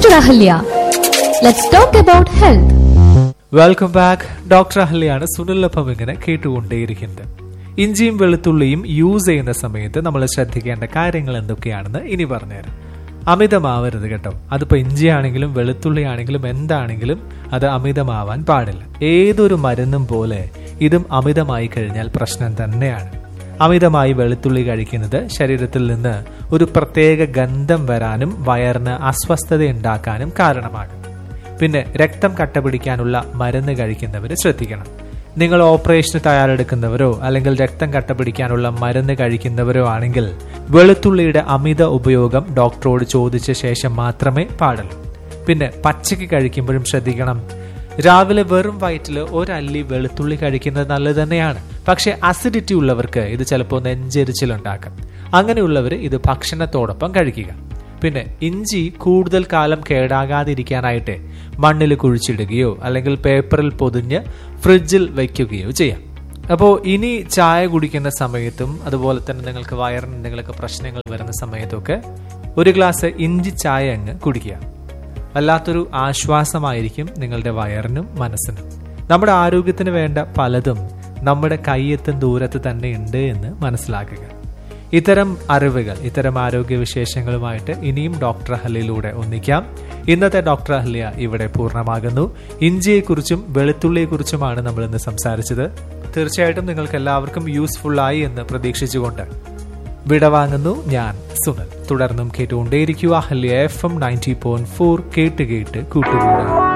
Dr. Ahalya. Let's talk about health. Welcome back doctor അഹല്യാണ് സുനിലൊപ്പം ഇങ്ങനെ കേട്ടുകൊണ്ടേയിരിക്കുന്നത് ഇഞ്ചിയും വെളുത്തുള്ളിയും യൂസ് ചെയ്യുന്ന സമയത്ത് നമ്മൾ ശ്രദ്ധിക്കേണ്ട കാര്യങ്ങൾ എന്തൊക്കെയാണെന്ന് ഇനി പറഞ്ഞുതരാം അമിതമാവരുത് കേട്ടോ അതിപ്പോ ഇഞ്ചി ആണെങ്കിലും വെളുത്തുള്ളി ആണെങ്കിലും എന്താണെങ്കിലും അത് അമിതമാവാൻ പാടില്ല ഏതൊരു മരുന്നും പോലെ ഇതും അമിതമായി കഴിഞ്ഞാൽ പ്രശ്നം തന്നെയാണ് അമിതമായി വെളുത്തുള്ളി കഴിക്കുന്നത് ശരീരത്തിൽ നിന്ന് ഒരു പ്രത്യേക ഗന്ധം വരാനും വയറിന് അസ്വസ്ഥത ഉണ്ടാക്കാനും കാരണമാകും പിന്നെ രക്തം കട്ട പിടിക്കാനുള്ള മരുന്ന് കഴിക്കുന്നവർ ശ്രദ്ധിക്കണം നിങ്ങൾ ഓപ്പറേഷന് തയ്യാറെടുക്കുന്നവരോ അല്ലെങ്കിൽ രക്തം കട്ട പിടിക്കാനുള്ള മരുന്ന് കഴിക്കുന്നവരോ ആണെങ്കിൽ വെളുത്തുള്ളിയുടെ അമിത ഉപയോഗം ഡോക്ടറോട് ചോദിച്ച ശേഷം മാത്രമേ പാടുള്ളൂ പിന്നെ പച്ചയ്ക്ക് കഴിക്കുമ്പോഴും ശ്രദ്ധിക്കണം രാവിലെ വെറും വയറ്റിൽ ഒരല്ലി വെളുത്തുള്ളി കഴിക്കുന്നത് നല്ലത് തന്നെയാണ് പക്ഷെ അസിഡിറ്റി ഉള്ളവർക്ക് ഇത് ചിലപ്പോൾ നെഞ്ചെരിച്ചിലുണ്ടാക്കാം അങ്ങനെയുള്ളവർ ഇത് ഭക്ഷണത്തോടൊപ്പം കഴിക്കുക പിന്നെ ഇഞ്ചി കൂടുതൽ കാലം കേടാകാതിരിക്കാനായിട്ട് മണ്ണിൽ കുഴിച്ചിടുകയോ അല്ലെങ്കിൽ പേപ്പറിൽ പൊതിഞ്ഞ് ഫ്രിഡ്ജിൽ വയ്ക്കുകയോ ചെയ്യാം അപ്പോൾ ഇനി ചായ കുടിക്കുന്ന സമയത്തും അതുപോലെ തന്നെ നിങ്ങൾക്ക് വയറിന് എന്തെങ്കിലുമൊക്കെ പ്രശ്നങ്ങൾ വരുന്ന സമയത്തൊക്കെ ഒരു ഗ്ലാസ് ഇഞ്ചി ചായ അങ്ങ് കുടിക്കുക വല്ലാത്തൊരു ആശ്വാസമായിരിക്കും നിങ്ങളുടെ വയറിനും മനസ്സിനും നമ്മുടെ ആരോഗ്യത്തിന് വേണ്ട പലതും നമ്മുടെ കൈയെത്തും ദൂരത്ത് തന്നെ ഉണ്ട് എന്ന് മനസ്സിലാക്കുക ഇത്തരം അറിവുകൾ ഇത്തരം ആരോഗ്യ വിശേഷങ്ങളുമായിട്ട് ഇനിയും ഡോക്ടർ അഹല്യയിലൂടെ ഒന്നിക്കാം ഇന്നത്തെ ഡോക്ടർ അഹല്യ ഇവിടെ പൂർണ്ണമാകുന്നു ഇഞ്ചിയെക്കുറിച്ചും വെളുത്തുള്ളിയെക്കുറിച്ചുമാണ് നമ്മൾ ഇന്ന് സംസാരിച്ചത് തീർച്ചയായിട്ടും നിങ്ങൾക്ക് എല്ലാവർക്കും യൂസ്ഫുൾ ആയി എന്ന് പ്രതീക്ഷിച്ചുകൊണ്ട് വിടവാങ്ങുന്നു ഞാൻ സുനൽ തുടർന്നും കേട്ടുകൊണ്ടേയിരിക്കുക Ahalya FM ninety point four ഫോർ കേട്ട് കേട്ട് കൂട്ടുകൂടുക